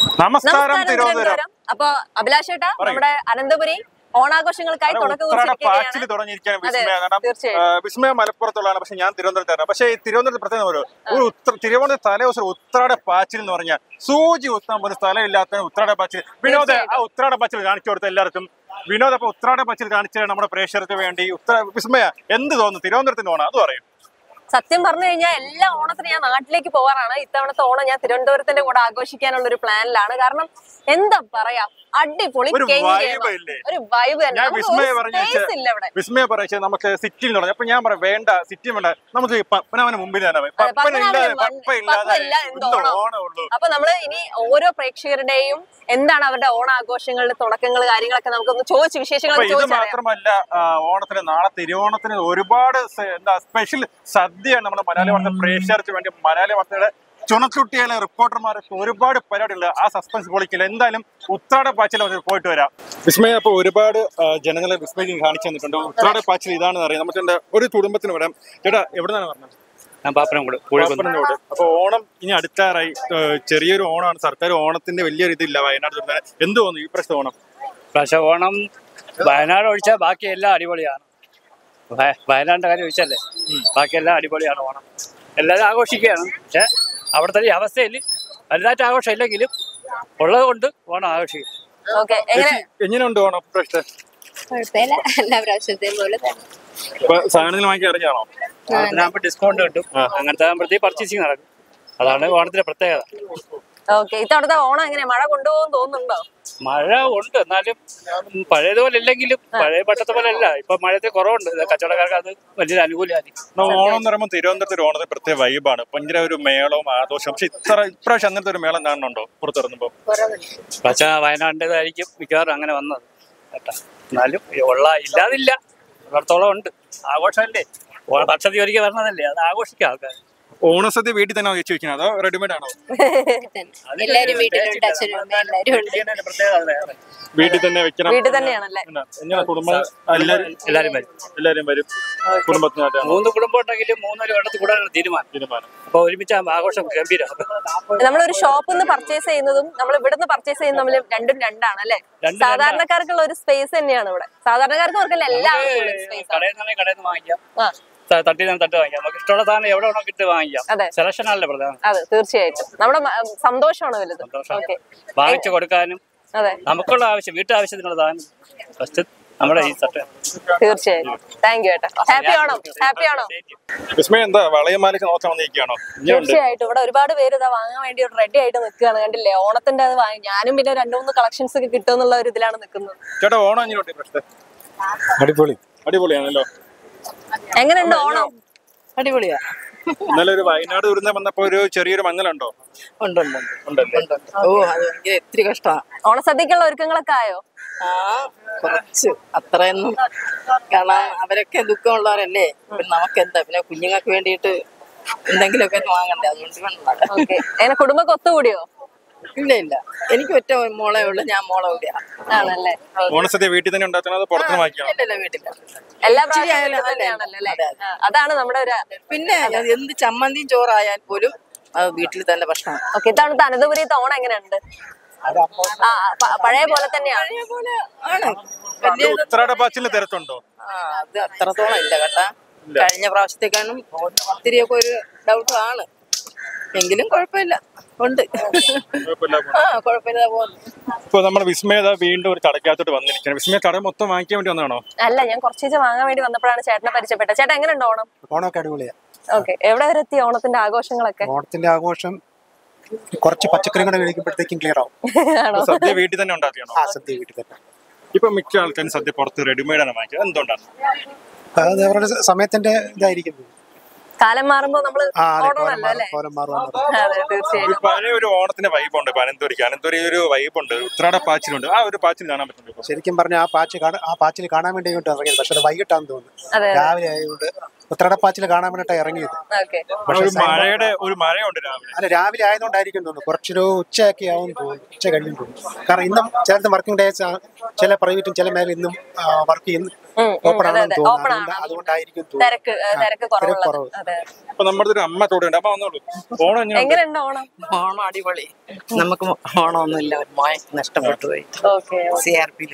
നമസ്കാരം തിരുവനന്തപുരം തിരുവനന്തപുരം അപ്പൊ അഭിലാഷ് ഏട്ടാ പറയൂ. നമ്മുടെ അനന്തപുരി ഓണാഘോഷങ്ങൾക്കായി തുടക്കം ഉത്രാട പാച്ചിൽ കുറിച്ചിരിക്കുകയാണ് തുടങ്ങിയിരിക്കുകയാണ് അതെ, വിസ്മയ കാരണം തീർച്ചയായും. ആ, വിസ്മയ മലപ്പുറത്തുള്ളതാണ് പക്ഷെ ഞാൻ തിരുവനന്തപുരത്താണ് പക്ഷേ ഈ തിരുവനന്തപുരത്ത് പ്രത്യേകം ഒരു ഒരു ഉത്ര തിരുവനന്തപുരം തലേദിവസം ഉത്രാട പാച്ചിൽ എന്ന് പറഞ്ഞാൽ സൂചി ഉത്താൻ പോലും സ്ഥലമില്ലാത്ത ഉത്രാട പാച്ചിൽ വിനോദ ആ ഉത്രാട പാച്ചിൽ കാണിച്ചു കൊടുത്ത എല്ലാവർക്കും വിനോദ് അപ്പൊ ഉത്രാട പാച്ചിൽ കാണിച്ച നമ്മുടെ പ്രേക്ഷകർക്ക് വേണ്ടി ഉത്ര വിസ്മയ എന്ത് തോന്നുന്നു തിരുവനന്തപുരത്തിന് ഓണം അത് പറയും സത്യം പറഞ്ഞു കഴിഞ്ഞാൽ എല്ലാ ഓണത്തിന് ഞാൻ നാട്ടിലേക്ക് പോവാറാണ് ഇത്തവണത്തെ ഓണം ഞാൻ തിരുവനന്തപുരത്തിന്റെ കൂടെ ആഘോഷിക്കാനുള്ള ഒരു പ്ലാനിലാണ് കാരണം എന്താ പറയാ അടിപൊളി ഒരു കെങ് vibe game ആ. ഇല്ലേ? ഒരു വൈബ് തന്നെ ഞാൻ നമുക്ക് വിസ്മയ ഒരു പറഞ്ഞു space ഇല്ല ഇവിടെ വിസ്മയ പറയുന്നത് നമുക്ക് സിറ്റിയിൽ തുടങ്ങി അപ്പൊ ഞാൻ പറയാം വേണ്ട സിറ്റി വേണ്ട നമുക്ക് ഈ പപ്പനാവന് മുമ്പിൽ തന്നെ പോയി. പപ്പന പപ്പനാവന് ഇല്ലാതെ മുമ്പ് പപ്പ ഇല്ലാതെ പപ്പ ഇല്ല, എന്ത് എന്ത് ഓണം? ഓണമുള്ളൂ അപ്പൊ നമ്മള് ഇനി ഓരോ പ്രേക്ഷകരുടെയും എന്താണ് അവരുടെ ഓണാഘോഷങ്ങളുടെ തുടക്കങ്ങൾ കാര്യങ്ങളൊക്കെ നമുക്കൊന്ന് ചോദിച്ച് അപ്പൊ വിശേഷങ്ങളൊക്കെ ഇത് ചോദിച്ചറിയാം മാത്രമല്ല ആ, ഓണത്തിന് നാളെ തിരുവോണത്തിന് ഒരുപാട് സ- എന്താ സ്പെഷ്യൽ സദ്യയാണ് നമ്മുടെ മലയാളി വാർത്ത പ്രേക്ഷകർക്ക് വേണ്ടി മലയാളി വാർത്തയുടെ ചുണച്ചുട്ടിയാലെ റിപ്പോർട്ടർമാർക്ക് ഒരുപാട് പരിപാടികൾ ആ സസ്പെൻസ് പൊളിക്കില്ല എന്തായാലും ഉത്രാട പാച്ചിൽ നമുക്ക് പോയിട്ട് വരാം വിസ്മയ അപ്പൊ ഒരുപാട് ആ, ജനങ്ങളെ വിസ്മയം കാണിച്ചു തന്നിട്ടുണ്ട് ഉത്രാട പാച്ചിൽ ഇതാണെന്ന് അറിയാം നമുക്ക് എന്റെ ഒരു കുടുംബത്തിന് വരാം ചേട്ടാ എവിടെ നിന്നാണ് പറഞ്ഞത് ഞാൻ പാപ്പനംകൂട് കോഴിക്കോട് പാപ്പനംകോട്. അപ്പൊ ഓണം ഇനി അടുത്താറായി ഏഹ് ചെറിയൊരു ഓണമാണ് സർക്കാർ ഓണത്തിന്റെ വലിയൊരു ഇതില്ല വയനാട് ദുരന്തം. എന്ത് തോന്നുന്നു ഈ പ്രാവശ്യത്തെ ഓണം പക്ഷെ ഓണം വയനാട് ഒഴിച്ചാൽ ബാക്കി എല്ലാം അടിപൊളിയാണ് വയ- വയനാടിന്റെ കാര്യം ഒഴിച്ചല്ലേ ബാക്കി എല്ലാം അടിപൊളിയാണ് ഓണം എല്ലാവരും ആഘോഷിക്കുകയാണ് പക്ഷെ അവിടുത്തെ ഈ അവസ്ഥയിൽ വലുതായിട്ട് ആഘോഷം ഇല്ലെങ്കിലും ഉള്ളത് കൊണ്ട് ഓണം ആഘോഷിക്കും ഓക്കെ എങ്ങനെ എങ്ങനെയുണ്ട് ഓണം ഇപ്രാവശ്യത്തെ കുഴപ്പമില്ല എല്ലാ പ്രാവശ്യത്തെയും പോലെ തന്നെ ഇപ്പൊ സാധനങ്ങൾ വാങ്ങി അറിഞ്ഞാണോ ഓണത്തിനാകുമ്പോൾ ഡിസ്കൗണ്ട് കിട്ടും അങ്ങനത്തെ ആകുമ്പോഴത്തേക്ക് പർച്ചേസിങ് നടക്കും അതാണ് ഓണത്തിന്റെ പ്രത്യേകത ഓക്കെ ഇത്തവണത്തെ ഓണം എങ്ങനെ മഴ കൊണ്ടുപോകും തോന്നുന്നുണ്ടോ മഴ ഉണ്ട് എന്നാലും ഉം, പഴയതുപോലെ ഇല്ലെങ്കിലും പഴയ പട്ടത്തെ പോലെ അല്ല ഇപ്പൊ മഴത്തെ കുറവുണ്ട് ഇത് കച്ചവടക്കാർക്ക് അത് വലിയൊരു അനുകൂലമായിരിക്കും ഓണം എന്ന് പറയുമ്പോൾ തിരുവനന്തപുരത്ത് ഒരു ഓണത്തിന് പ്രത്യേക വൈബാണ് ഭയങ്കര ഒരു മേളവും ആഘോഷവും പക്ഷെ ഇത്ര ഇപ്രാവശ്യം അങ്ങനത്തെ ഒരു മേളം കാണുന്നുണ്ടോ പുറത്തിറങ്ങുമ്പോ പക്ഷേ വയനാടിൻ്റെതായിരിക്കും മിക്കവാറും അങ്ങനെ വന്നത് കേട്ടോ എന്നാലും ഈ ഉള്ള ഇല്ലാതില്ല ഉള്ളിടത്തോളം ഉണ്ട് ആഘോഷമല്ലേ ഓ- വർഷത്തിൽ ഒരിക്കൽ വരണതല്ലേ അത് ആഘോഷിക്കാം ആൾക്കാർ ഓണസദ്യ വീട്ടിൽ തന്നെ വെച്ച് വെക്കുന്നത് അതോ റെഡിമെയ്ഡ് ആണോ തന്നെ എല്ലാരും വീട്ടിലുണ്ട് അച്ഛനും അമ്മയും എല്ലാരും ഉണ്ട് പ്രത്യേകത അത് വേറെ. വീട്ടിൽ തന്നെ വെക്കണം വീട്ടിൽ തന്നെയാണല്ലേ എന്നാ, എങ്ങനെ കുടുംബം എല്ലാരും എല്ലാവരും വരും എല്ലാരും വരും കുടുംബത്തിനായിട്ടാണ് മൂന്ന് കുടുംബം ഉണ്ടെങ്കിലും മൂന്നൊരു വെള്ളത്തിൽ കൂടാനാണ് തീരുമാനം തീരുമാനം അപ്പൊ ഒരുമിച്ച് ആകുമ്പോൾ ആഘോഷം ഗംഭീരം നമ്മളൊരു ഷോപ്പിൽ നിന്ന് പർച്ചേസ് ചെയ്യുന്നതും നമ്മൾ ഇവിടുന്ന് പർച്ചേസ് ചെയ്യുന്നതും തമ്മിൽ രണ്ടും രണ്ടാണ് അല്ലേ രണ്ടും സാധാരണക്കാർക്കുള്ള ഒരു സ്പേസ് തന്നെയാണ് ഇവിടെ സാധാരണക്കാർക്ക് അവർക്കല്ല എല്ലാവർക്കും സ്പേസ് കടയിൽ നിന്നാണെങ്കിൽ കടയിൽ നിന്ന് വാങ്ങിക്കാം ആ ത- തട്ടിൽ നിന്ന് തട്ട് വാങ്ങിക്കാം നമുക്ക് ഇഷ്ടമുള്ള സാധനം എവിടെ വേണോ കിട്ടി വാങ്ങിക്കാം അതെ. സെലക്ഷൻ ആണല്ലേ പ്രധാനം അതെ തീർച്ചയായിട്ടും നമ്മുടെ മ- സന്തോഷമാണ് വലുത് സന്തോഷം ഓക്കെ വാങ്ങിച്ചു കൊടുക്കാനും അതെ നമുക്കുള്ള ആവശ്യം വീട്ടു ആവശ്യത്തിനുള്ള സാധനം ഫസ്റ്റ് നമ്മുടെ ഈ തട്ട് തീർച്ചയായിട്ടും താങ്ക് യു ഏട്ടാ ഹാപ്പി ആണോ ഹാപ്പി ആണോ വിസ്മയ എന്താ വളയമാലയ്ക്ക് നോക്കാൻ വന്നിരിക്കുകയാണോ ഇങ്ങനെയുണ്ട് തീർച്ചയായിട്ടും ഇവിടെ ഒരുപാട് പേര് ഇതാ വാങ്ങാൻ വേണ്ടി റെഡി ആയിട്ട് നിൽക്കുകയാണ് കണ്ടില്ലേ ഓണത്തിന്റെ അത് വാങ്ങി ഞാനും പിന്നെ രണ്ടു മൂന്ന് കളക്ഷൻസ് ഒക്കെ കിട്ടുമെന്നുള്ള ഒരു ഇതിലാണ് നിൽക്കുന്നത് ചേട്ടാ ഓണം എങ്ങനെയുണ്ട് ഇപ്രാവശ്യത്തെ അടിപൊളി അടിപൊളിയാണല്ലോ എങ്ങനെയുണ്ട് ഓണം അടിപൊളിയാ ഇന്നലെ ഒരു വയനാട് ദുരന്തം വന്നപ്പോ ഒരു ചെറിയൊരു മങ്ങലുണ്ടോ ഉണ്ട് ഉണ്ട് ഉണ്ട്. ഉണ്ടല്ലേ ഉണ്ട് ഉണ്ട്. ഓ അത് ഭയങ്കര ഇത്തിരി കഷ്ടമാണ് ഓണസദ്യക്കുള്ള ഒരുക്കങ്ങളൊക്കെ ആയോ ആ കുറച്ച് അത്രയൊന്നും കാരണം അവരൊക്കെ ദുഃഖമുള്ളവരല്ലേ പിന്നെ നമുക്കെന്താ പിന്നെ കുഞ്ഞുങ്ങൾക്ക് വേണ്ടിയിട്ട് എന്തെങ്കിലുമൊക്കെ ഒന്ന് വാങ്ങണ്ടേ അതുകൊണ്ട് വേണ്ട ഓക്കെ എങ്ങനെ കുടുംബമൊക്കെ ഒത്തുകൂടിയോ ഇല്ല ഇല്ല എനിക്ക് ഒറ്റ മോളെ ഉള്ളു ഞാൻ മോളെ കൂടിയാ ആണല്ലേ ഓണസദ്യ വീട്ടിൽ തന്നെ ഉണ്ടാക്കുന്നത് പുറത്തുനിന്ന് വാങ്ങിക്കണം ഇല്ല ഇല്ല വീട്ടില്ല എല്ലാ ഇച്ചിരി പ്രാവശ്യവും ആയാലും ഇത് അല്ലേ? തന്നെയാണല്ലോ അല്ലേ അതെ, അതെ. ആ, അതാണ് നമ്മുടെ ഒരു പിന്നെ അത് എന്ത് ചമ്മന്തിയും ചോറായാൽ പോലും അത് വീട്ടിൽ തന്നെ ഭക്ഷണം ഓക്കെ ഇത്തവണത്തെ അനന്തപുരിയത്തെ ഓണം എങ്ങനെയുണ്ട് ആ പ- പഴയ പോലെ തന്നെയാണ് അതേപോലെ ആണ് അത് വലിയ ഉത്രാട പാച്ചിലിന് തിരക്കുണ്ടോ ആ അത് അത്രത്തോളം ഇല്ല കേട്ടാ കഴിഞ്ഞ പ്രാവശ്യത്തേക്കാളും ഒത്തിരിയൊക്കെ ഒരു ഡൗട്ട് ആണ് എങ്കിലും കുഴപ്പമില്ല ഉണ്ട് കുഴപ്പമില്ല ആ കുഴപ്പമില്ല പോകുന്നു ഇപ്പൊ നമ്മുടെ വിസ്മയത വീണ്ടും ഒരു കടക്കകത്തോട്ട് വന്നിരിക്കുകയാണ് വിസ്മയ കട മൊത്തം വാങ്ങിക്കാൻ വേണ്ടി വന്നതാണോ അല്ല ഞാൻ കുറച്ചേച്ച് വാങ്ങാൻ വേണ്ടി വന്നപ്പോഴാണ് ചേട്ടനെ പരിചയപ്പെട്ടത് ചേട്ടാ എങ്ങനെയുണ്ട് ഓണം ഓണമൊക്കെ അടിപൊളിയാ ഓക്കെ എവിടെ വരെ എത്തി ഓണത്തിന്റെ ആഘോഷങ്ങളൊക്കെ ഓണത്തിന്റെ ആഘോഷം കുറച്ച് പച്ചക്കറി കൂടെ കഴിക്കുമ്പോഴത്തേക്കും ക്ലിയർ ആവും ആണോ സദ്യ വീട്ടിൽ തന്നെ ഉണ്ടാക്കിയാണോ ആ സദ്യ വീട്ടിൽ തന്നെ ഇപ്പൊ മിക്ക ആൾക്കാരും സദ്യ പുറത്ത് റെഡിമെയ്ഡ് ആണ് വാങ്ങിച്ചത് എന്തുകൊണ്ടാണ് അത് അവരുടെ സമയത്തിന്റെ ഇതായിരിക്കും കാലം മാറുമ്പോ നമ്മള് ആ അതെ കോലം ഓടണമല്ലോ മാറും അല്ലേ കോലം മാറും അതെ ഒരു തീർച്ചയായും പഴയ ഒരു ഓണത്തിന്റെ വൈബുണ്ട് ഇപ്പൊ അനന്തപുരിക്ക് അനന്തപുരി ഒരു വൈബുണ്ട് ഉത്രാട പാച്ചിലുണ്ട് ആ ഒരു പാച്ചിൽ കാണാൻ പറ്റുന്നുണ്ട് ഇപ്പൊ. ശരിക്കും പറഞ്ഞ ആ പാച്ച് കാണാൻ ആ പാച്ചിൽ കാണാൻ വേണ്ടി ഇങ്ങോട്ട് ഇറങ്ങിയത് പക്ഷെ അത് വൈകിട്ടാന്ന് തോന്നുന്നു അതെ രാവിലെ ആയതുകൊണ്ട് ഉത്തരടപ്പാച്ചിൽ കാണാൻ വേണ്ടിയിട്ടാണ് ഇറങ്ങിയത് ഓക്കെ പക്ഷേ ഒരു മഴയുടെ ഒരു മഴയുണ്ട് രാവിലെ അല്ല രാവിലെ ആയതുകൊണ്ടായിരിക്കും തോന്നുന്നു കുറച്ചൊരു ഉച്ചയൊക്കെ ആവും തോന്നുന്നു ഉച്ച കഴിഞ്ഞു തോന്നുന്നു കാരണം ഇന്നും ചിലത് വർക്കിംഗ് ഡേസ് ചില പ്രൈവറ്റും ചില മേഖല ഇന്നും വർക്ക് ചെയ്യുന്നു ഓപ്പൺ അതെ ആണെന്ന് അതെ തോന്നുന്നു ഓപ്പൺ അതുകൊണ്ട് ആണ് അതുകൊണ്ടായിരിക്കും തോന്നുന്നു തിരക്ക് ഏ, തിരക്ക് കുറവുള്ളത് കുറവ്. അതെ അപ്പൊ നമ്മുടെ ഒരു അമ്മ തോടുണ്ട് അപ്പൊ വന്നോളൂ ഓണം എങ്ങനെയുണ്ട് എങ്ങനെയുണ്ട് ഓണം ഓണം അടിപൊളി നമുക്ക് ഓണമൊന്നുമില്ല ഒരു മോയ നഷ്ടപ്പെട്ടു പോയി ഓക്കെ സി ആർ പിയിൽ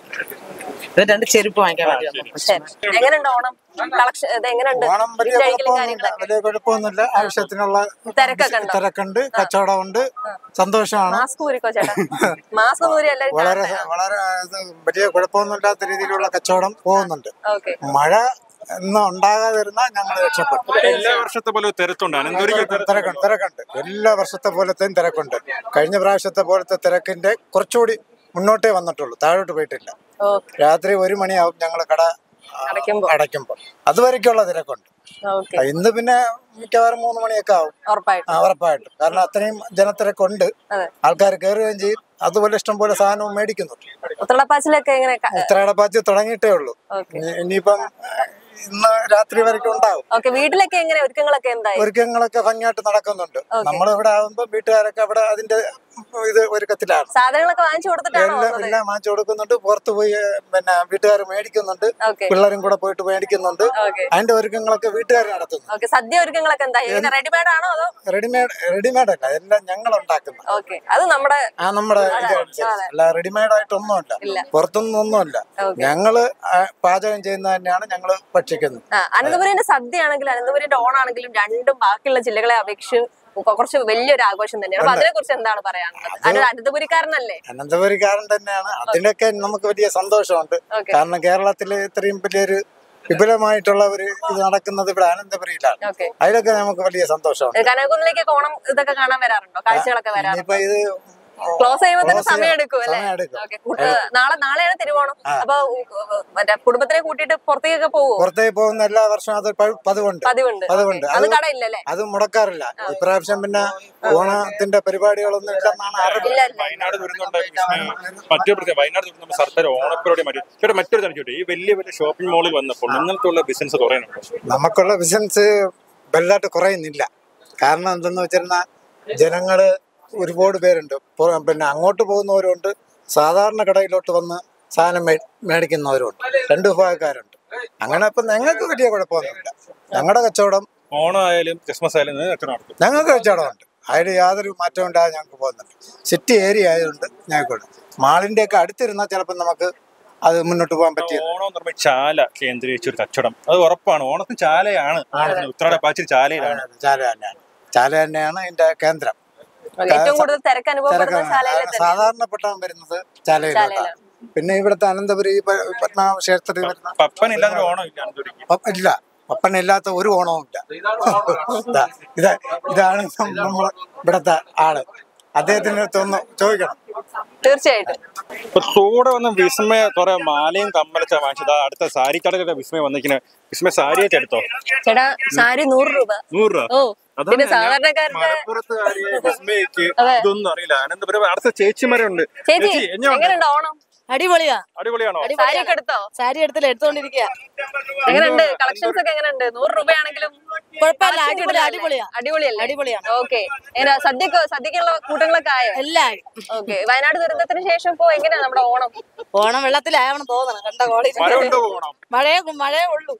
രണ്ട് ചെരുപ്പ് വാങ്ങിക്കാൻ വേണ്ടി വന്നു. ശരി എങ്ങനെയുണ്ട് ഓണം കളക്ഷൻ ഇത് എങ്ങനെയുണ്ട് ഓണം വലിയ വിറ്റഴിക്കലും കുഴപ്പമൊന്നുമില്ല കാര്യങ്ങളൊക്കെ വലിയ കുഴപ്പമൊന്നുമില്ല ആവശ്യത്തിനുള്ള തിരക്കൊക്കെ ഉണ്ടോ? തിരക്കുണ്ട് കച്ചവടമുണ്ട് സന്തോഷമാണ് മാസ്ക് ഊരിക്കോ ചേട്ടാ മാസ്ക് ഊരി എല്ലാവരും വളരെ വളരെ ഇത് വലിയ കുഴപ്പമൊന്നുമില്ലാത്ത രീതിയിലുള്ള കച്ചവടം പോകുന്നുണ്ട് ഓക്കെ മഴ ഇന്ന് ഉണ്ടാകാതിരുന്നാൽ ഞങ്ങൾ രക്ഷപ്പെട്ടു എല്ലാ വർഷത്തെ പോലെ തിരക്കുണ്ട് അനന്തപുരിക്ക് തിരക്കുണ്ട് തിരക്കുണ്ട് എല്ലാ വർഷത്തെ പോലത്തെയും തിരക്കുണ്ട് കഴിഞ്ഞ പ്രാവശ്യത്തെ പോലത്തെ തിരക്കിന്റെ കുറച്ചുകൂടി മുന്നോട്ടേ വന്നിട്ടുള്ളൂ താഴോട്ട് പോയിട്ടില്ല ഓക്കെ രാത്രി ഒരു മണിയാവും ഞങ്ങൾ കട ആ, അടയ്ക്കുമ്പോ. അടയ്ക്കുമ്പോൾ അതുവരയ്ക്കുള്ള തിരക്കുണ്ട് ഓക്കെ ആ, ഇന്ന് പിന്നെ മിക്കവാറും മൂന്ന് മണിയൊക്കെ ആവും ഉറപ്പായിട്ടും ആ, ഉറപ്പായിട്ടും കാരണം അത്രയും ജനത്തിരക്കുണ്ട് അതെ ആൾക്കാർ കയറുകയും ചെയ്യും അതുപോലെ ഇഷ്ടം പോലെ സാധനവും മേടിക്കുന്നുണ്ട് ഉത്രളപ്പാച്ചിലൊക്കെ എങ്ങനെ ക- ഉത്തരാടപ്പാച്ച് തുടങ്ങിയിട്ടേ ഉള്ളൂ ഓക്കെ ഇനി- ഇനിയിപ്പം ആ, ഇന്ന് രാത്രി വരയ്ക്കും ഉണ്ടാവും ഓക്കെ വീട്ടിലൊക്കെ എങ്ങനെ ഒരുക്കങ്ങളൊക്കെ എന്തായി ഒരുക്കങ്ങളൊക്കെ ഭംഗിയായിട്ട് നടക്കുന്നുണ്ട് നമ്മൾ ഇവിടെ ആവുമ്പോ വീട്ടുകാരൊക്കെ അവിടെ അതിന്റെ ഇത് ഒരുക്കത്തിലാണ് സാധനങ്ങളൊക്കെ വാങ്ങിച്ചു കൊടുത്തിട്ടാണോ എല്ലാം വന്നത് എല്ലാം വാങ്ങിച്ചു കൊടുക്കുന്നുണ്ട് പുറത്ത് പോയി ഏ, പിന്നെ വീട്ടുകാർ മേടിക്കുന്നുണ്ട് ഓക്കെ പിള്ളേരും കൂടെ പോയിട്ട് മേടിക്കുന്നുണ്ട് ഓക്കെ അതിന്റെ ഒരുക്കങ്ങളൊക്കെ വീട്ടുകാർ നടത്തുന്നു ഓക്കെ സദ്യ ഒരുക്കങ്ങളൊക്കെ എന്തായി എങ്ങനെ റെഡിമെയ്ഡ് ആണോ അതോ റെഡിമെയ്ഡ് റെഡിമെയ്ഡ് അല്ല എല്ലാം ഞങ്ങൾ ഉണ്ടാക്കുന്നത് ഓക്കെ അത് നമ്മുടെ ആ നമ്മുടെ ഇതനുസരിച്ച് അല്ല റെഡിമെയ്ഡ് ആയിട്ടൊന്നുമല്ല ഇല്ല. പുറത്തൊന്നും ഒന്നുമല്ല ഓക്കെ ഞങ്ങള് ആ, പാചകം ചെയ്യുന്നത് തന്നെയാണ് ഞങ്ങള് ഭക്ഷിക്കുന്നത് ആ അനന്തപുരിന്റെ സദ്യ ആണെങ്കിലും അനന്തപുരിന്റെ ഓണാണെങ്കിലും രണ്ടും ബാക്കിയുള്ള ജില്ലകളെ അപേക്ഷിച്ച് കൊ- കുറച്ച് വലിയൊരു ആഘോഷം തന്നെയാണ് അപ്പൊ അതിനെ കുറിച്ച് എന്താണ് പറയാനുള്ളത് അതിനൊരു അനന്തപുരിക്കാരനല്ലേ അനന്തപുരിക്കാരൻ തന്നെയാണ് അതിനൊക്കെ നമുക്ക് വലിയ സന്തോഷമുണ്ട് ഓക്കെ കാരണം കേരളത്തില് ഇത്രയും വലിയൊരു വിപുലമായിട്ടുള്ള ഒരു ഇത് നടക്കുന്നത് ഇവിടെ അനന്തപുരിയിലാണ് ഓക്കെ അതിലൊക്കെ നമുക്ക് വലിയ സന്തോഷമുണ്ട് കനകുന്നിലേക്കൊക്കെ ഓണം ഇതൊക്കെ കാണാൻ വരാറുണ്ടോ കാഴ്ചകളൊക്കെ വരാറുണ്ടോ ഇനിയിപ്പോ ഇത് ക്ലോസ് ചെയ്യുമ്പോൾ തന്നെ Close സമയം ചെയ്യാം. എടുക്കും അല്ലേ സമയം എടുക്കും. ഓക്കെ നാളെ നാളെയാണ് തിരുവോണം അപ്പൊ ഉ- മറ്റേ കുടുംബത്തിനെ കൂട്ടിയിട്ട് പുറത്തേക്കൊക്കെ പോവോ പുറത്തേക്ക് പോകുന്ന എല്ലാ വർഷവും അത് പ- പതിവുണ്ട് പതിവുണ്ട് പതിവുണ്ട് അത് അത് കടയില്ലല്ലേ അത് മുടക്കാറില്ല ഇപ്രാവശ്യം പിന്നെ ഓണത്തിന്റെ പരിപാടികളൊന്നും ഇല്ലെന്നാണ് അറിവ് ഇല്ല ഇല്ല വയനാട് ദുരന്തമുണ്ടായ വിസ്മയം മറ്റൊരു പ്രത്യേക വയനാട് ദുരന്തം സർക്കാർ ഓണപ്പരിപാടി മാറ്റി ചേട്ടാ മറ്റൊരു കാര്യം ചോദിച്ചു ഈ വലിയ വലിയ ഷോപ്പിംഗ് മാളിൽ വന്നപ്പോൾ ഇങ്ങനത്തെ ഉള്ള ബിസിനസ് കുറയുന്നുണ്ട് നമുക്കുള്ള ബിസിനസ് വലുതായിട്ട് കുറയുന്നില്ല കാരണം എന്തെന്ന് വെച്ചിരുന്നാൽ ജനങ്ങള് ഒരുപാട് പേരുണ്ട് പൊ- പിന്നെ അങ്ങോട്ട് പോകുന്നവരുണ്ട് സാധാരണ കടയിലോട്ട് വന്ന് സാധനം മേ- മേടിക്കുന്നവരുണ്ട് രണ്ട് വിഭാഗക്കാരുണ്ട് അങ്ങനെ ഇപ്പം ഞങ്ങൾക്ക് വലിയ കുഴപ്പമൊന്നുമില്ല ഞങ്ങളുടെ കച്ചവടം ഓണം ആയാലും ക്രിസ്മസ് ആയാലും നിങ്ങൾ കച്ചവടം നടത്തും ഞങ്ങൾക്ക് കച്ചവടമുണ്ട് അതിൽ യാതൊരു മാറ്റവും ഉണ്ടാകാൻ ഞങ്ങൾക്ക് പോകുന്നുണ്ട് സിറ്റി ഏരിയ ആയതുകൊണ്ട് ഞങ്ങൾക്കുണ്ട് മാളിന്റെ ഒക്കെ അടുത്തിരുന്നാൽ ചിലപ്പോൾ നമുക്ക് അത് മുന്നോട്ട് പോകാൻ പറ്റിയത് ഓണം എന്ന് പറയുമ്പോൾ ചാല കേന്ദ്രീകരിച്ച ഒരു കച്ചവടം അത് ഉറപ്പാണ് ഓണത്തിന് ചാലയാണ് ഉത്രാട പാച്ചിൽ ചാലയിലാണ് ചാല തന്നെയാണ് ചാല തന്നെയാണ് അതിന്റെ കേന്ദ്രം ഏറ്റവും കൂടുതൽ തിരക്ക് അനുഭവപ്പെടുന്ന തിരക്കാണ്. ശാലയിൽ തന്നെ സാധാരണപ്പെട്ട വരുന്നത് ചാലയിലോട്ടാണ് ചാലയിലാണ്. പിന്നെ ഇവിടുത്തെ അനന്തപുരി പ- പത്മനാഭ ക്ഷേത്രത്തിൽ വരുന്ന പപ്പൻ ഇല്ലാതൊരു ഓണം ഇല്ല അനന്തപുരിക്ക് പപ്പ- ഇല്ല പപ്പനില്ലാത്ത ഒരു ഓണവും ഇല്ല ഇതാ, ഇതാ ഇതാണ് നമ്മൾ ഇവിടുത്തെ ആള് അദ്ദേഹത്തിന് അടുത്തൊന്ന് ചോദിക്കണം തീർച്ചയായിട്ടും ഇപ്പൊ കൂടെ വന്ന വിസ്മയ കുറെ മാലയും കമ്മലച്ച വാങ്ങിച്ചത് ആ അടുത്ത സാരി കടകളുടെ വിസ്മയ വന്നിരിക്കുന്നത് വിസ്മയ സാരിയൊക്കെ എടുത്തോ ചേട്ടാ സാരി നൂറ് രൂപ നൂറ് രൂപ ഓ അതാണ് പിന്നെ ഞാൻ സാധാരണക്കാരുടെ മലപ്പുറത്തുകാരിയെ വിസ്മയക്ക് അതെ. ഇതൊന്നും അറിയില്ല അനന്തപുരം അടുത്ത ചേച്ചിമാരുണ്ട് ചേച്ചി ചേച്ചി എങ്ങനെയുണ്ട് എങ്ങനെയുണ്ട് ഓണം അടിപൊളിയാ അടിപൊളിയാണോ സാരി ഒക്കെ എടുത്തോ സാരി എടുത്തില്ല എടുത്തോണ്ടിരിക്കുക എങ്ങനെയുണ്ട് കളക്ഷൻസ് ഒക്കെ എങ്ങനെയുണ്ട് നൂറ് രൂപയാണെങ്കിലും കുഴപ്പമില്ല collection അടിപൊളി കൂടുതലല്ലേ? അടിപൊളിയാ അടിപൊളിയല്ലേ അടിപൊളിയാണ് ഓക്കെ എങ്ങനെ സദ്യക്ക് സദ്യക്കുള്ള കൂട്ടങ്ങളൊക്കെ ആയോ എല്ലാം ഓക്കെ വയനാട് ദുരന്തത്തിന് ശേഷം ഇപ്പോ എങ്ങനെയാ നമ്മുടെ ഓണം ഓണം വെള്ളത്തിലാവണം തോന്നണം കണ്ട കോളേജ് മഴ ഉണ്ടോ ഓണം മഴയെ മഴയേ ഉള്ളൂ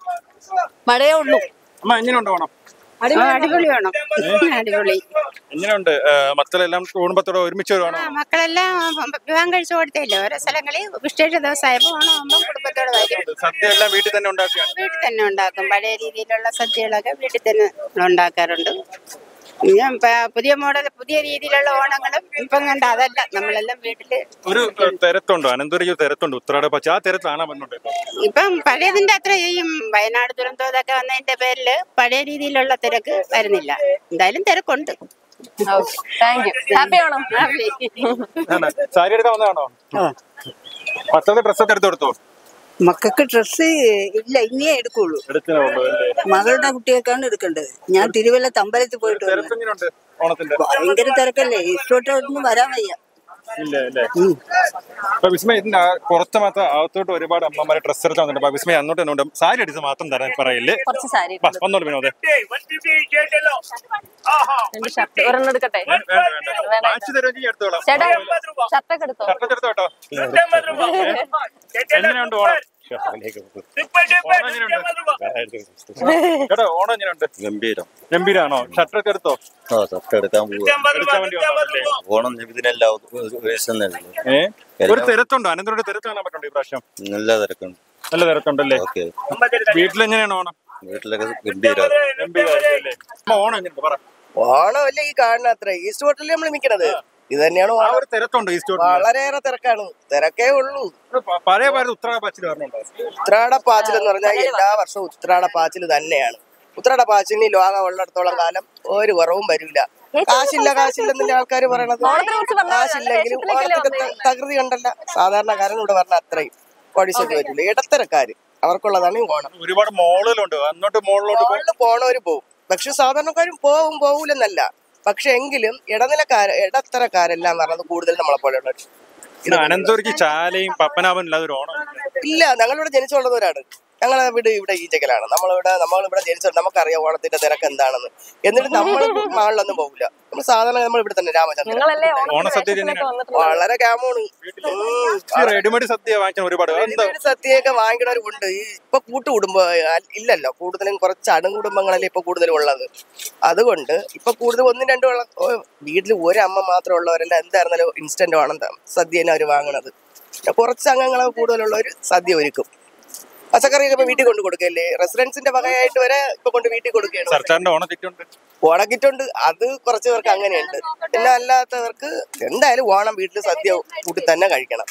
മഴയേ ഉള്ളൂ അമ്മ എങ്ങനെയുണ്ട് ഓണം അടിപൊളിയാണോ അടിപൊളി എങ്ങനെയുണ്ട് ആ, മക്കളെല്ലാം കുടുംബത്തോടെ ഒരുമിച്ച് വരുവാണോ ആ മക്കളെല്ലാം വിവാഹം കഴിച്ചു കൊടുത്തില്ലേ ഓരോ സ്ഥലങ്ങളിൽ വിശേഷ ദിവസമായപ്പോൾ ഓണമാകുമ്പോൾ കുടുംബത്തോട് വരും സദ്യ എല്ലാം വീട്ടിൽ തന്നെ ഉണ്ടാക്കുകയാണ് വീട്ടിൽ തന്നെ ഉണ്ടാക്കും പഴയ രീതിയിലുള്ള സദ്യകളൊക്കെ വീട്ടിൽ തന്നെ ഉണ്ടാക്കാറുണ്ട് പിന്നെ പ- പുതിയ മോഡൽ പുതിയ രീതിയിലുള്ള ഓണങ്ങളും ഇപ്പം കണ്ട അതല്ല നമ്മളെല്ലാം വീട്ടില് ഒരു ഏ, തിരത്തുണ്ടോ അനന്തപുരം തിരത്തുണ്ട് ഉത്രാട പച്ച ആ തിരത്താണ് വന്നോട്ടെ ഇപ്പം പഴയതിന്റെ അത്ര ഈ വയനാട് ദുരന്തം ഇതൊക്കെ വന്നതിന്റെ പേരില് പഴയ രീതിയിലുള്ള തിരക്ക് വരുന്നില്ല എന്തായാലും തിരക്കുണ്ട് thank you happy Onam sari എടുക്കാൻ വന്നതാണോ മക്കളുടെ ഡ്രസ്സൊക്കെ എടുത്ത് കൊടുത്തോ മക്കൾക്ക് ഡ്രസ്സ് ഇല്ല ഇനിയേ എടുക്കുള്ളൂ എടുത്തേ ഉള്ളൂ അല്ലേ മകളുടെ കുട്ടികൾക്കാണ് എടുക്കേണ്ടത് ഞാൻ തിരുവല്ല തമ്പലത്തിൽ പോയിട്ട് വന്നു തിരക്ക് എങ്ങനെയുണ്ട് ഓണത്തിന്റെ ഭയങ്കര തിരക്കല്ലേ ഇഷ്ടോട്ടൊന്നും വരാൻ വയ്യ ഇല്ല അല്ലേ അപ്പൊ വിസ്മയ ഇതിന്റെ ആ പുറത്ത് മാത്രം അകത്തോട്ട് ഒരുപാട് അമ്മമാരെ ഡ്രസ്സ് എടുത്ത് വന്നിട്ടുണ്ട് അപ്പൊ വിസ്മയ അങ്ങോട്ട് എന്നോട്ട് സാരി അടിച്ച് മാത്രം തരാൻ പറയില്ലേ കുറച്ച് സാരി വാ, വന്നോളൂ വിനോദേ രണ്ട് ഷർട്ട് ഒരെണ്ണം എടുക്കട്ടെ വേണ്ട, വേണ്ട. വേണ്ട. വാങ്ങിച്ചു തരുമെങ്കിൽ എടുത്തോളാം ചേട്ടാ ഷർട്ടൊക്കെ എടുത്തോ ഷർട്ട് എടുത്തോ കേട്ടോ എങ്ങനെയുണ്ട് ഓണം ഓണം എങ്ങനെയുണ്ട് ചേട്ടാ ഓണം എങ്ങനെയുണ്ട് ഗംഭീരം ഗംഭീരാണോ ഷർട്ട് ഒക്കെ എടുത്തോ ആ ഷർട്ട് എടുക്കാൻ പോവാ എടുക്കാൻ വേണ്ടി വന്നതല്ലേ? ഓണം ഇതിനെല്ലാം വേഷം ഏ ഒരു തിരത്തുണ്ടോ അനന്തരോട് തിരത്ത് കാണാൻ പറ്റുണ്ടോ ഈ പ്രാവശ്യം നല്ല തിരക്കുണ്ട് നല്ല തിരക്കുണ്ടല്ലേ ഓക്കെ വീട്ടിലെങ്ങനെയാണ് ഓണം വീട്ടിലൊക്കെ ഗംഭീരം ഗംഭീരമായിരിക്കും അല്ലേ അമ്മ ഓണം എങ്ങനെയുണ്ട് പറ ഓണമല്ലേ ഈ കാണുന്ന അത്ര ഈസ്റ്റ് ഹോട്ടലിൽ നമ്മൾ നിൽക്കണത് ഇത് തന്നെയാണ് ആ ഓണം ഒരു തിരക്കുണ്ടോ ഈ സ്റ്റോറിൽ വളരെയേറെ തിരക്കാണ് തിരക്കേ ഉള്ളൂ പഴയ പാരത് ഉത്തരാ പച്ചിൽ വരണുണ്ടോ ഉത്രാട പാച്ചിൽ എന്ന് പറഞ്ഞാൽ എല്ലാ വർഷവും ഉത്രാട പാച്ചിൽ തന്നെയാണ് ഉത്രാട പാച്ചിലിന് ലോകം ഉള്ളിടത്തോളം കാലം ഒരു കുറവും വരില്ല കാശില്ല കാശില്ലെന്നില്ല ആൾക്കാർ പറയണത് ഓണത്തിനെ കുറിച്ച് പറഞ്ഞാൽ നല്ല കാശില്ലെങ്കിലും വേഷത്തിലൊക്കെയല്ലേ ഓണത്തിന്റെ ത- തകൃതി കണ്ടല്ല സാധാരണക്കാരൻ ഇവിടെ പറഞ്ഞ അത്രയും കോടീശ്വരി വരില്ല ഇടത്തരക്കാര് അവർക്കുള്ളതാണ് ഈ ഓണം ഒരുപാട് മോളുകളുണ്ട് അങ്ങോട്ട് മോളിലോട്ട് പോ- മോളില് പോണവര് പോവും പക്ഷെ സാധാരണക്കാരും പോവും പോവൂലെന്നല്ല പക്ഷെ എങ്കിലും ഇടനിലക്കാര ഇടത്തരക്കാരെല്ലാം പറഞ്ഞത് കൂടുതൽ നമ്മളെ പോലെയുള്ള പിന്നെ അനന്തപുരിക്ക് ചാലയും പപ്പനാഭനും ഇല്ലാതെ ഒരു ഓണം ഇല്ല ഞങ്ങളിവിടെ ജനിച്ചു വളർന്നവരാണ് ഞങ്ങളെ വീട് ഇവിടെ ഈച്ചക്കലാണ് നമ്മളിവിടെ നമ്മളിവിടെ ജനിച്ചു നമുക്കറിയാം ഓണത്തിന്റെ തിരക്ക് എന്താണെന്ന് എന്നിട്ട് നമ്മൾ മാളിലൊന്നും പോകില്ല നമ്മൾ സാധാരണ നമ്മൾ ഇവിടെ തന്നെ രാമചന്ദ്രൻ നിങ്ങളല്ലേ ഓണത്തിന് ഓണസദ്യ വേഷത്തിലൊക്കെ വന്നിട്ടുള്ളത് വളരെ ക്യാമോണ് ഈ റെഡിമെയ്ഡ് സദ്യ വാങ്ങിക്കാൻ ഒരുപാട് എന്താ സദ്യയൊക്കെ വാങ്ങിക്കണവരുണ്ട് ഈ ഇപ്പൊ കൂട്ടുകുടുംബം ഇല്ലല്ലോ കൂടുതലും കുറച്ച് അണുകുടുംബങ്ങളല്ലേ ഇപ്പൊ കൂടുതലും ഉള്ളത് അതുകൊണ്ട് ഇപ്പൊ കൂടുതൽ ഒന്നും രണ്ടും ഉള്ള ഓ, വീട്ടിൽ ഒരു അമ്മ മാത്രം ഉള്ളവരെല്ലാം എന്തായിരുന്നാലും ഇൻസ്റ്റന്റ് വേണം സദ്യ തന്നെ അവർ വാങ്ങണത് പിന്നെ കുറച്ച് അംഗങ്ങളെ കൂടുതലുള്ളവർ സദ്യ ഒരുക്കും പച്ചക്കറിയൊക്കെ ഇപ്പൊ വീട്ടിൽ കൊണ്ട് കൊടുക്കല്ലേ റെസിഡൻസിന്റെ വകയായിട്ട് വരെ ഇപ്പൊ കൊണ്ട് വീട്ടിൽ കൊടുക്കുകയാണ് സർക്കാരിന്റെ ഓണം കിറ്റുണ്ട് ഓണക്കിറ്റുണ്ട് അത് കുറച്ച് പേർക്ക് അങ്ങനെയുണ്ട് പിന്നെ അല്ലാത്തവർക്ക് എന്തായാലും ഓണം വീട്ടിൽ സദ്യ കൂട്ടി തന്നെ കഴിക്കണം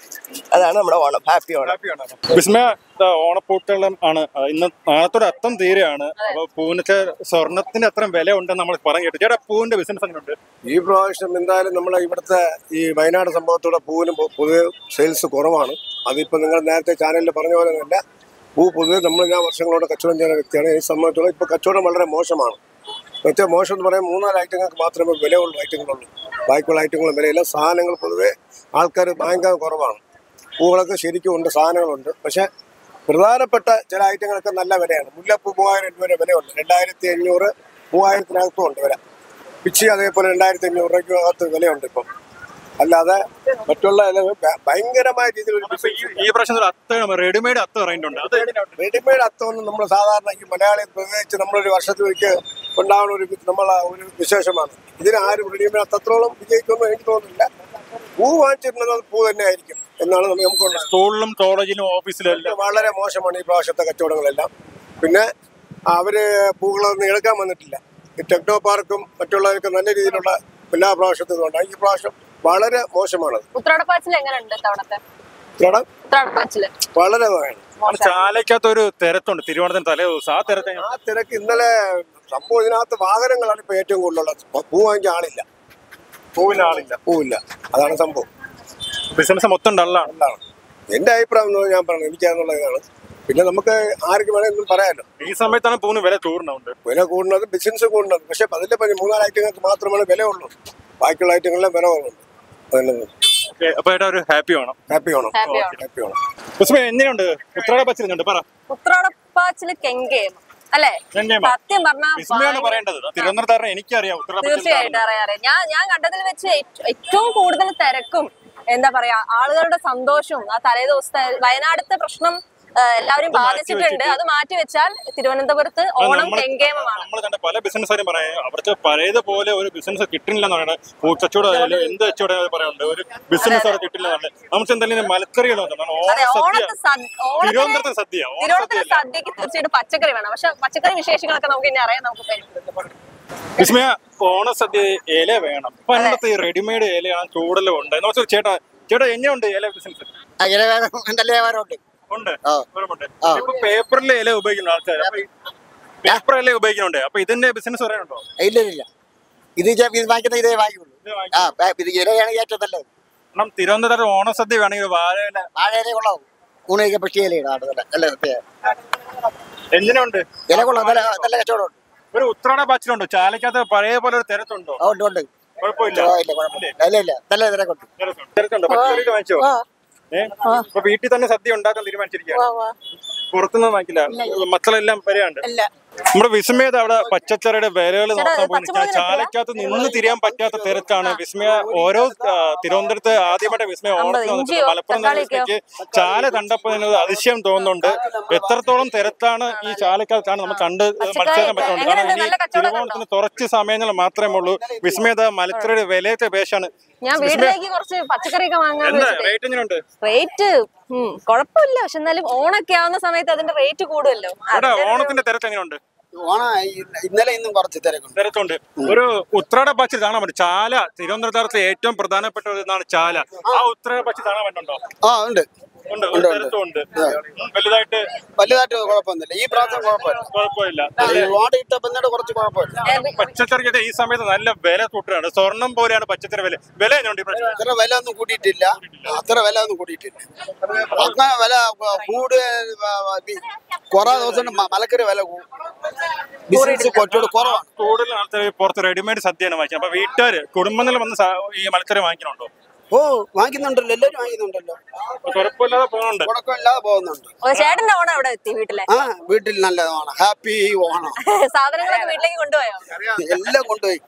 അതാണ് നമ്മുടെ ഓണം ഹാപ്പി ഓണം വിസ്മയ ദാ ഓണപ്പൂക്കളം ആണ് ആ, ഇന്ന് നാളത്തോടെ അത്തം തീരെയാണ് അപ്പൊ പൂവിനൊക്കെ സ്വർണത്തിന് അത്രയും വില ഉണ്ടെന്ന് നമ്മൾ പറഞ്ഞു കേട്ടു ചേട്ടാ പൂവിന്റെ ബിസിനസ് എങ്ങനെയുണ്ട് ഈ പ്രാവശ്യം എന്തായാലും നമ്മളെ ഇവിടുത്തെ ഈ വയനാട് സംഭവത്തോടെ പൂവിന് പൊ- പൊതുവെ സെയിൽസ് കുറവാണ് അതിപ്പോൾ നിങ്ങൾ നേരത്തെ ചാനലിൽ പറഞ്ഞ പോലെ തന്നെ പൂ പൊതുവെ നമ്മൾ ഞാൻ വർഷങ്ങളോട് കച്ചവടം ചെയ്യുന്ന വ്യക്തിയാണ് ഈ സംബന്ധിച്ചോളം ഇപ്പോൾ കച്ചവടം വളരെ മോശമാണ് മറ്റേ മോശം എന്ന് പറയാൻ മൂന്നാല് ഐറ്റങ്ങൾക്ക് മാത്രമേ വിലയുള്ള ഐറ്റങ്ങളുള്ളൂ ബാക്കിയുള്ള ഐറ്റങ്ങളും വിലയില്ല സാധനങ്ങൾ പൊതുവെ ആൾക്കാർ വാങ്ങിക്കാൻ കുറവാണ് പൂകളൊക്കെ ശരിക്കും ഉണ്ട് സാധനങ്ങളുണ്ട് പക്ഷേ പ്രധാനപ്പെട്ട ചില ഐറ്റങ്ങളൊക്കെ നല്ല വിലയാണ് മുല്ലപ്പൂ മൂവായിരം രൂപ വരെ വിലയുണ്ട് രണ്ടായിരത്തി അഞ്ഞൂറ് മൂവായിരത്തിനകത്തും ഉണ്ട് വില പിച്ചി അതേപോലെ രണ്ടായിരത്തി അഞ്ഞൂറ് രൂപയ്ക്ക് അകത്ത് വിലയുണ്ട് ഇപ്പം അല്ലാതെ മറ്റുള്ള ഇല ഭ- ഭയങ്കരമായ രീതിയിൽ ഒരു അപ്പൊ ഈ- ഈ പ്രാവശ്യം ഒരു അത്ത റെഡിമെയ്ഡ് അത്ത ഇറങ്ങിയിട്ടുണ്ട് അത് റെഡിമെയ്ഡ് അത്തമൊന്നും നമ്മൾ സാധാരണ ഈ മലയാളി പ്രത്യേകിച്ച് നമ്മളൊരു വർഷത്തിലേക്ക് ഉണ്ടാവുന്ന ഒരു നമ്മളെ ഒരു വിശേഷമാണ് ഇതിന് ആരും റെഡിമെയ്ഡ് അത്രത്തോളം വിജയിക്കുമെന്ന് എനിക്ക് തോന്നുന്നില്ല പൂ വാങ്ങിച്ചിരുന്നത് അത് പൂ തന്നെ ആയിരിക്കും എന്നാണ് നമുക്ക് നമുക്കുള്ളത് സ്കൂളിലും കോളേജിലും ഓഫീസിലും എല്ലാം വളരെ മോശമാണ് ഈ പ്രാവശ്യത്തെ കച്ചവടങ്ങളെല്ലാം പിന്നെ അവര് പൂക്കളൊന്നും എടുക്കാൻ വന്നിട്ടില്ല ഈ ടെക്നോ പാർക്കും മറ്റുള്ളവർക്ക് നല്ല രീതിയിലുള്ള എല്ലാ പ്രാവശ്യത്തും ഉണ്ടായി ഈ പ്രാവശ്യം വളരെ മോശമാണത് ഉത്രാടപ്പാച്ചിൽ എങ്ങനെയുണ്ട് തവണത്തെ ഇത്രയും ഉത്രാടപ്പാച്ചില് വളരെ വേണം ചാലയ്ക്കകത്ത് ഒരു തിരത്തുണ്ട് തിരുവോണത്തിന് തലേ ദിവസം ആ തിരത്തെ ആ തിരക്ക് ഇന്നലെ സംഭവം ഇതിനകത്ത് വാഹനങ്ങളാണ് ഇപ്പൊ ഏറ്റവും കൂടുതലുള്ളത് പൂ വാങ്ങിക്കാൻ ആളില്ല പൂവിന് ആളില്ല പൂവില്ല അതാണ് സംഭവം ബിസിനസ് മൊത്തം ഡള്ളാണ് എന്താണ് എന്റെ അഭിപ്രായം എന്ന് ഞാൻ പറഞ്ഞു എനിക്കാന്നുള്ള ഇതാണ് പിന്നെ നമുക്ക് ആർക്ക് വേണമെങ്കിലും പറയാമല്ലോ ഈ സമയത്താണ് പൂവിന് വില കൂടുന്നുണ്ട് വില കൂടുന്നത് ബിസിനസ് കൂടുന്നത് പക്ഷെ അതിന്റെ പനി മൂന്നാല് ഐറ്റങ്ങൾക്ക് മാത്രമാണ് വില ഉള്ളൂ ബാക്കിയുള്ള ഐറ്റങ്ങളിലെ വില കുറവുണ്ട് അതന്നെ ഓക്കേ, അപ്പൊ ഏട്ടാ ഒരു ഹാപ്പി വേണം ഹാപ്പി ആണോ Happy ആണോ? ഹാപ്പി ആണോ വിസ്മയ എങ്ങനെയുണ്ട് ഉത്രാട പച്ചിലുണ്ട് പറ ഉത്രാടപ്പാച്ചില് കെങ്കേം അല്ലേ കെങ്കേമ. സത്യം വിസ്മയാണ് പറഞ്ഞാൽ പറയേണ്ടത് തിരുവനന്തപുരത്ത് എനിക്കറിയാം ഉത്രാട തീർച്ചയായിട്ടും അറിയാം അറിയാം ഞാൻ ഞാൻ കണ്ടതിൽ വെച്ച് ഏറ്റ- ഏറ്റവും കൂടുതൽ തിരക്കും എന്താ പറയാ ആളുകളുടെ സന്തോഷവും ആ തലേ ദിവസത്തെ വയനാടത്തെ പ്രശ്നം ആ, എല്ലാവരും അത് മാറ്റി ബാധിച്ചിട്ടുണ്ട് വെച്ചിട്ട് അത് മാറ്റി വെച്ചാൽ തിരുവനന്തപുരത്ത് ഓണം കെങ്കേമമാണ് നമ്മൾ കണ്ട പല ബിസിനസ്സുകാരും പറയാം അവർക്ക് പഴയതുപോലെ ഒരു ബിസിനസ് കിട്ടുന്നില്ല എന്ന് പറയുന്നത് പൂച്ചച്ചൂടായാലും എന്ത് കച്ചവടം പറയാനുണ്ട് ഒരു ബിസിനസ് അവിടെ കിട്ടില്ല എന്നുള്ളത് നമുക്ക് എന്തായാലും മലക്കറികളോ അതെ ഓണ ഓണത്തെ സദ്യ ഓണത്തിന് തിരുവനന്തപുരത്തെ സദ്യ ഓണ തിരുവനന്തപുരത്തെ സദ്യക്ക് തീർച്ചയായിട്ടും പച്ചക്കറി വേണം പക്ഷെ പച്ചക്കറി വിശേഷങ്ങളൊക്കെ നമുക്ക് ഇനി അറിയാം നമുക്ക് തരും. വിസ്മയ ഓണസദ്യ ഇല വേണം ഇപ്പൊ അതിനകത്ത് ഈ റെഡിമെയ്ഡ് ഇലയാണ് കൂടുതലും ഉണ്ട് നോക്കി ചേട്ടാ ചേട്ടാ എങ്ങനെയുണ്ട് ഇല ബിസിനസ് ഇല നല്ല വ്യാപാരമുണ്ട് ഉണ്ട് ആ. ഒരുപാടുണ്ട്. ആ. ഇപ്പൊ പേപ്പറിലെ ഇല ഉപയോഗിക്കുന്ന ആൾക്കാർ അപ്പൊ പേപ്പർ ഇല ഉപയോഗിക്കുന്നുണ്ട് അപ്പൊ ഇതിന്റെ ബിസിനസ് പറയാനുണ്ടോ ഇല്ല ഇല്ല ഇത് ചെ- ഇത് വാങ്ങിക്കുന്ന ഇതേ വാങ്ങിക്കുള്ളൂ ആ പ- ഇത് ഇലയാണ് ഏറ്റവും നല്ലത് കാരണം തിരുവനന്തപുരത്ത് ഓണസദ്യ വേണമെങ്കിൽ വാഴയില വാഴയില കൊള്ളാവും ഊണൊക്കെ പക്ഷി ഇലയാണ് ആണ് നല്ല നല്ല സത്യം. എങ്ങനെയുണ്ട് ഇല കൊള്ളാം നല്ല നല്ല കച്ചവടമുണ്ട് ഒരു ഉത്രാട പാച്ചിലുണ്ടോ ചാലക്കകത്ത് പഴയ പോലെ ഒരു തിരത്തുണ്ടോ ആ, ഉണ്ട് ഉണ്ട് കുഴപ്പമില്ല ഓ, ഇല്ല കുഴപ്പമില്ല ഇല്ല ഇല്ല നല്ല തിരക്കുണ്ട് തിരക്കുണ്ടോ പച്ചക്കറിയൊക്കെ വാങ്ങിച്ചോ ഏ അപ്പൊ വീട്ടിൽ തന്നെ സദ്യ ഉണ്ടാക്കാൻ തീരുമാനിച്ചിരിക്കുകയാണ് പുറത്തുനിന്ന് വാങ്ങിക്കില്ല മക്കളെല്ലാം വരെയുണ്ട് നമ്മുടെ വിസ്മയത് അവിടെ പച്ചക്കറിയുടെ വിലകൾ നോക്കാൻ പോയി ചാലക്കകത്ത് നിന്ന് തിരിയാൻ പറ്റാത്ത തിരക്കാണ് വിസ്മയ ഓരോ ആ, തിരുവനന്തപുരത്ത് ആദ്യമായിട്ട് വിസ്മയ ഓണത്തിന് വന്നിട്ടുണ്ട് മലപ്പുറം നിന്ന് വിസ്മയ്ക്ക് ചാല കണ്ടപ്പോൾ തന്നെ ഒരു അതിശയം തോന്നുന്നുണ്ട് എത്രത്തോളം തിരക്കാണ് ഈ ചാലക്കകത്താണ് നമുക്ക് കണ്ട് മനസ്സിലാക്കാൻ പറ്റുന്നുണ്ട് കാരണം ഇനി തിരുവോണത്തിന് കുറച്ച് സമയങ്ങൾ മാത്രമേ ഉള്ളൂ വിസ്മയത മലക്കറിയുടെ വിലയത്തെ പേശാണ് ഞാൻ വീട്ടിലേക്ക് കുറച്ച് പച്ചക്കറിയൊക്കെ വാങ്ങാന്ന് എന്താ വെച്ചിട്ട് റേറ്റ് എങ്ങനെയുണ്ട് റേറ്റ് ഉം കുഴപ്പമില്ല പക്ഷെ എന്നാലും ഓണൊക്കെ ആവുന്ന സമയത്ത് അതിന്റെ റേറ്റ് കൂടുമല്ലോ ഇവിടെ ഓണത്തിന്റെ തിരക്ക് എങ്ങനെയുണ്ട് ഓണം ഇന്നലെ ഇന്നും കുറച്ച് തിരക്കുണ്ട് തിരക്കുണ്ട് ഒരു ഉത്രാട പച്ചിൽ കാണാൻ പറ്റും ചാല തിരുവനന്തപുരത്തെ ഏറ്റവും പ്രധാനപ്പെട്ട ഒരു ഇതാണ് ചാല ആ ഉത്രാട പച്ചിൽ കാണാൻ പറ്റുന്നുണ്ടോ ആ ഉണ്ട് ഉണ്ട് ഒരു തിരക്കുണ്ട് വലുതായിട്ട് വലുതായിട്ട് കുഴപ്പമൊന്നുമില്ല ഈ പ്രാവശ്യം കുഴപ്പമില്ല കുഴപ്പമില്ല ഈ ഓണം ഇട്ട പിന്നീട് കുറച്ച് കുഴപ്പമില്ല പച്ചക്കറിക്കൊക്കെ ഈ സമയത്ത് നല്ല വില കൂട്ടുകയാണ് സ്വർണം പോലെയാണ് പച്ചക്കറി വില വില എങ്ങനെയുണ്ട് ഈ പ്രാവശ്യം? അത്ര വില ഒന്നും കൂട്ടിയിട്ടില്ല അത്ര വില ഒന്നും കൂട്ടിയിട്ടില്ല അങ്ങനെ വില കൂട് കുറെ ദിവസം കൊണ്ട് മ- മലക്കറി വില കൂടും ബിസിനസ് കുറച്ചുകൂടി കുറവാണ് കൂടുതൽ ആൾക്കാർ പുറത്ത് റെഡിമെയ്ഡ് സദ്യയാണ് വാങ്ങിക്കുന്നത് അപ്പൊ വീട്ടുകാര് കുടുംബങ്ങളിൽ വന്ന് സാ- ഈ മത്സരം വാങ്ങിക്കണുണ്ടോ ഓ വാങ്ങിക്കുന്നുണ്ടല്ലോ എല്ലാവരും വാങ്ങിക്കുന്നുണ്ടല്ലോ അപ്പൊ കുഴപ്പമില്ലാതെ പോകുന്നുണ്ട് കുഴപ്പമില്ലാതെ പോകുന്നുണ്ട് ഓ, ചേട്ടന്റെ ഓണം എവിടെ എത്തി വീട്ടിലെ ആ വീട്ടിൽ നല്ല ഓണം ഹാപ്പി ഓണം സാധനങ്ങളൊക്കെ വീട്ടിലേക്ക് കൊണ്ടുപോയോ എല്ലാം കൊണ്ടുപോയി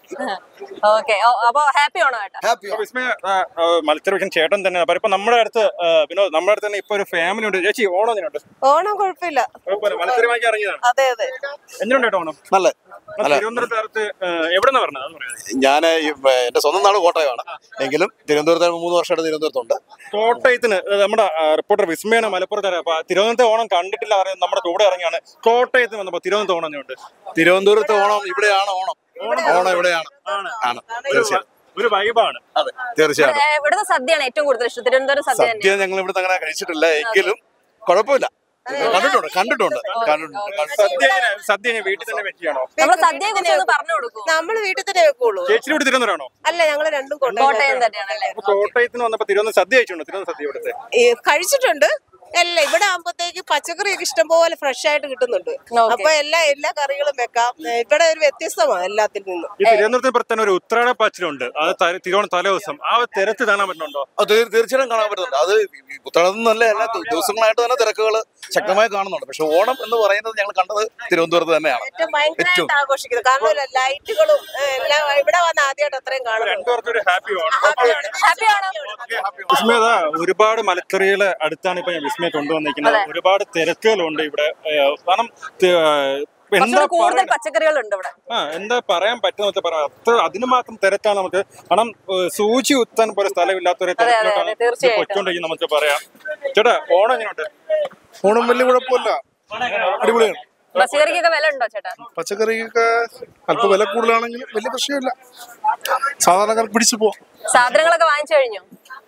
ഓക്കെ അപ്പൊ ഹാപ്പി ഓണം കേട്ടോ ഹാപ്പി അപ്പൊ വിസ്മയ ആ, ആ, മത്സരം വയ്ക്കുന്ന ചേട്ടൻ തന്നെ അപ്പൊ ഇപ്പൊ നമ്മുടെ അടുത്ത് ആ, വിനോദ് നമ്മുടെ അടുത്ത് തന്നെ ഇപ്പൊ ഒരു ഫാമിലി ഉണ്ട് ചേച്ചി ഓണം എങ്ങനെയുണ്ട് ഓണം കുഴപ്പമില്ല കുഴപ്പമില്ല മത്സരം വാങ്ങിക്കാൻ ഇറങ്ങിയതാണ് അതെ അതെ എങ്ങനെയുണ്ട് കേട്ടോ ഓണം നല്ല ആ, തിരുവനന്തപുരത്ത് അടുത്ത് എവിടെ നിന്ന് പറഞ്ഞത് അത് പറയാം ഞാൻ എന്റെ സ്വന്തം നാട് കോട്ടയമാണ് എങ്കിലും തിരുവനന്തപുരത്ത് മൂന്ന് വർഷമായിട്ട് തിരുവനന്തപുരത്തുണ്ട് കോട്ടയത്തിന് ആ, നമ്മുടെ ആ, റിപ്പോർട്ടർ വിസ്മയാണ് മലപ്പുറത്ത് അപ്പൊ തിരുവനന്തപുരത്തെ ഓണം കണ്ടിട്ടില്ല അറിയാം നമ്മുടെ കൂടെ ഇറങ്ങിയാണ് കോട്ടയത്ത് വന്നപ്പോ തിരുവനന്തപുരം ഓണം എങ്ങനെയുണ്ട് തിരുവനന്തപുരത്ത് ഓണം ഇവിടെയാണ് ഓണം ഓണം ഇവിടെയാണ് ആണ് തീർച്ചയായും ഒരു വൈബാണ് അതെ തീർച്ചയായും ഏ, ഇവിടുത്തെ സദ്യയാണ് ഏറ്റവും കൂടുതൽ ഇഷ്ടം തിരുവനന്തപുരം സദ്യ തന്നെ സദ്യ ഞങ്ങൾ ഇവിടുത്തെ അങ്ങനെ കഴിച്ചിട്ടില്ല എങ്കിലും കുഴപ്പമില്ല കണ്ടിട്ടുണ്ട് കണ്ടിട്ടുണ്ട് കണ്ടിട്ടുണ്ട് സദ്യ എങ്ങനെ സദ്യ എങ്ങനെ വീട്ടിൽ തന്നെ വെക്കുകയാണോ നമ്മള് സദ്യയെ കുറിച്ച് ഒന്ന് പറഞ്ഞു കൊടുക്കും നമ്മൾ വീട്ടിൽ തന്നെ വെക്കുള്ളൂ ചേച്ചിയുടെ വീട് തിരുവനന്തപുരമാണോ അല്ല ഞങ്ങൾ രണ്ടും കോട്ടയം കോട്ടയം തന്നെയാണല്ലേ അപ്പൊ കോട്ടയത്തിന് വന്നപ്പോ തിരുവനന്തപുരം സദ്യ കഴിച്ചിട്ടുണ്ടോ തിരുവനന്തപുരം സദ്യ ഇവിടുത്തെ ഈ കഴിച്ചിട്ടുണ്ട് അല്ല ഇവിടെ ആകുമ്പോഴത്തേക്ക് പച്ചക്കറിയൊക്കെ ഇഷ്ടംപോലെ ഫ്രഷ് ആയിട്ട് കിട്ടുന്നുണ്ട് അപ്പൊ എല്ലാ എല്ലാ കറികളും വെക്കാം ഏ, ഇവിടെ ഒരു വ്യത്യസ്തമാണ് എല്ലാത്തിൽ നിന്നും ഈ തിരുവനന്തപുരത്തിന് പുറത്ത് തന്നെ ഒരു ഉത്രാട പാച്ചിലുണ്ട് അത് ത- തിരുവോണം തലേ ദിവസം ആ ഒരു തിരക്ക് കാണാൻ പറ്റുന്നുണ്ടോ അത് തീർ- തീർച്ചയായിട്ടും കാണാൻ പറ്റുന്നുണ്ട് അത് ഉത്തരത്തിൽ നല്ല എല്ലാ ദി- ദിവസങ്ങളായിട്ട് തന്നെ തിരക്കുകൾ ശക്തമായി കാണുന്നുണ്ട് പക്ഷെ ഓണം എന്ന് പറയുന്നത് ഞങ്ങൾ കണ്ടത് തിരുവനന്തപുരത്ത് തന്നെയാണ് ഏറ്റവും ഭയങ്കരമായിട്ട് ആഘോഷിക്കുന്നത് കാരണം ലൈറ്റുകളും ഏ, എല്ലാം ഇവിടെ വന്ന് ആദ്യമായിട്ട് അത്രയും കാണുന്നുണ്ട് രണ്ടുപേർക്കും ഒരു ഹാപ്പി ഓണം ഹാപ്പി ആണോ വിസ്മയത ഒരുപാട് മലക്കറികള് അടുത്താണ് ഇപ്പൊ ഞാൻ വിസ്മയ കൊണ്ടുവന്നിരിക്കുന്നത് ഒരുപാട് തിരക്കുകളുണ്ട് ഇവിടെ ഏഹ് കാരണം തി- ഏഹ് എന്താ കുറച്ചുകൂടി കൂടുതൽ പറയണ- പച്ചക്കറികളുണ്ട് ഇവിടെ ആ എന്താ പറയാൻ പറ്റുന്ന പറയാം അത്ര അതിന് മാത്രം തിരക്കാണ് നമുക്ക് കാരണം ഏഹ് സൂചി കുത്താൻ പോലെ സ്ഥലമില്ലാത്തൊരു അതെ, തിരക്കിലോട്ടാണ് ഇത് തീർച്ചയായിട്ടും. പൊയ്ക്കൊണ്ടിരിക്കുന്നത് നമുക്ക് പറയാം ചേട്ടാ ഓണം എങ്ങനെയുണ്ട് ഓണം വലിയ കുഴപ്പമില്ല അടിപൊളിയാണ് പച്ചക്കറിക്കൊക്കെ വില ഉണ്ടോ ചേട്ടാ പച്ചക്കറിക്കൊക്കെ അല്പം വില കൂടുതലാണെങ്കിലും വലിയ പ്രശ്നമില്ല സാധാരണക്കാർക്ക് പിടിച്ചു പോവാം സാധനങ്ങളൊക്കെ വാങ്ങിച്ചു കഴിഞ്ഞു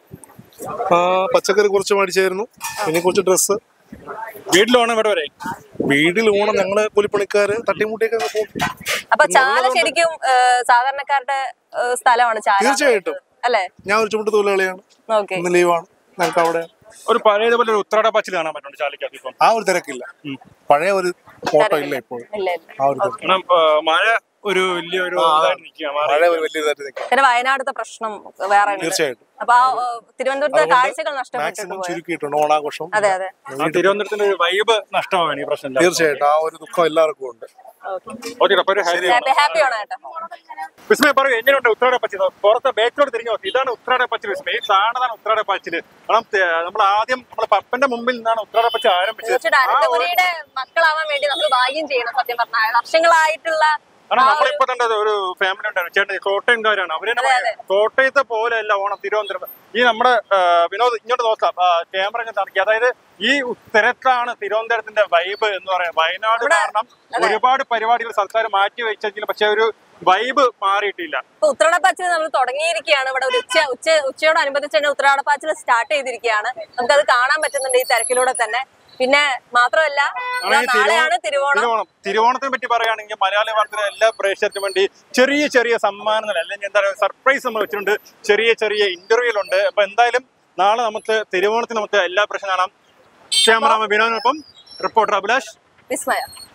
ആ, പച്ചക്കറി കുറച്ച് മേടിച്ചായിരുന്നു പിന്നെ കുറച്ച് ഡ്രസ്സ് വീട്ടിൽ ഓണം ഇവിടെ വരെ വീട്ടിൽ ഓണം ഞങ്ങള് കൂലിപ്പണിക്കാര് തട്ടിമുട്ടിയൊക്കെ അങ്ങ് പോകും അപ്പൊ ചാല ശരിക്കും ഏ, സാധാരണക്കാരുടെ ഏ, സ്ഥലമാണ് ചാല തീർച്ചയായിട്ടും അല്ലേ ഞാൻ ഒരു ചുമട്ട് തൊഴിലാളിയാണ് ഓക്കെ ഇന്ന് ലീവാണ് ഞങ്ങൾക്ക് അവിടെ ഒരു പഴയതുപോലെ ഒരു ഉത്രാട പാച്ചിൽ കാണാൻ പറ്റുന്നുണ്ട് ചാലിക്കകത്ത് ഇപ്പം ആ ഒരു തിരക്കില്ല പഴയ ഒരു ഓട്ടം ഇല്ല ഇപ്പോഴും ഇല്ല ഇല്ല ആ ഒരു തിരക്ക് കാരണം ഏഹ് മഴ ഒരു വലിയൊരു ഇതായിട്ട് നിൽക്കുക മഴ ഒരു വലിയ ഇതായിട്ട് നിൽക്കാം പിന്നെ വയനാടത്തെ പ്രശ്നം വേറെ ഉണ്ട് തീർച്ചയായിട്ടും അപ്പൊ ആ ഏ, തിരുവനന്തപുരത്തെ കാഴ്ചകൾ നഷ്ടപ്പെട്ടിട്ട് മാക്സിമം പോയത് ചുരുക്കിയിട്ടുണ്ട് ഓണാഘോഷം അതെ അതെ ആ തിരുവനന്തപുരത്തിന്റെ ഒരു വൈബ് നഷ്ടമാവാണ് ഈ പ്രശ്നം തീർച്ചയായിട്ടും ആ ഒരു ദുഃഖം എല്ലാവർക്കും ഉണ്ട് ഓക്കെ അപ്പൊ ഒരു ഹാപ്പി ഹാപ്പി ഹാപ്പി ആണ് കേട്ടോ വിസ്മയ പറയൂ എങ്ങനെയുണ്ട് ഉത്രാട പച്ചിൽ പുറത്തെ ബേക്കോട് തിരിഞ്ഞു നോക്കി ഇതാണ് ഉത്രാട പച്ചിൽ വിസ്മയ ഈ കാണുന്നതാണ് ഉത്രാട പച്ചിൽ കാരണം തെ- നമ്മൾ ആദ്യം നമ്മുടെ പപ്പന്റെ മുമ്പിൽ നിന്നാണ് ഉത്രാട പച്ചിൽ ആരംഭിച്ചത് തീർച്ചയായിട്ടും ആ ഒരു- അനന്തപുരിയുടെ മക്കളാവാൻ വേണ്ടി നമ്മൾ ഭാഗ്യം ചെയ്യണം സത്യം പറഞ്ഞാൽ വർഷങ്ങളായിട്ടുള്ള കാരണം നമ്മളിപ്പോ തന്നെ ഒരു ഫാമിലി ഉണ്ടായിരുന്നു ചേട്ടൻ കോട്ടയംകാരാണ് അവര് തന്നെ പറയാം, കോട്ടയത്തെ പോലെയല്ല ഓണം തിരുവനന്തപുരം ഈ നമ്മുടെ ആ, വിനോദ് ഇങ്ങോട്ട് നോക്കാം ക്യാമറ ഇങ്ങനെ കാണിക്കുക അതായത് ഈ തിരക്കാണ് തിരുവനന്തപുരത്തിന്റെ വൈബ് എന്ന് പറയാം വയനാട് കാരണം ഒരുപാട് പരിപാടികൾ സർക്കാർ മാറ്റി വെച്ചെങ്കിലും പക്ഷെ ഒരു വൈബ് മാറിയിട്ടില്ല ഇപ്പൊ ഉത്രാടപ്പാച്ചിൽ നമ്മൾ തുടങ്ങിയിരിക്കുകയാണ് ഇവിടെ ഒരു ഉച്ച ഉച്ച ഉച്ചയോടനുബന്ധിച്ച് തന്നെ ഉത്രാടപ്പാച്ചിൽ സ്റ്റാർട്ട് ചെയ്തിരിക്കുകയാണ് നമുക്കത് കാണാൻ പറ്റുന്നുണ്ട് ഈ തിരക്കിലൂടെ തന്നെ പിന്നെ മാത്രമല്ല ഇതാ ആണെങ്കിൽ നാളെയാണ് തിരുവോണം തിരുവോണം തിരുവോണത്തിനെ പറ്റി പറയുകയാണെങ്കിൽ മലയാളി വാർത്തയിലെ എല്ലാ പ്രേക്ഷകർക്കും വേണ്ടി ചെറിയ ചെറിയ സമ്മാനങ്ങൾ അല്ലെങ്കിൽ എന്താ പറയുക സർപ്രൈസ് നമ്മൾ വെച്ചിട്ടുണ്ട് ചെറിയ ചെറിയ ഇന്റർവ്യൂലുണ്ട് അപ്പൊ എന്തായാലും നാളെ നമുക്ക് തിരുവോണത്തിന് നമുക്ക് എല്ലാ പ്രശ്നം കാണാം ക്യാമറാമൻ വിനോദിനൊപ്പം റിപ്പോർട്ടർ അഭിലാഷ് വിസ്മയ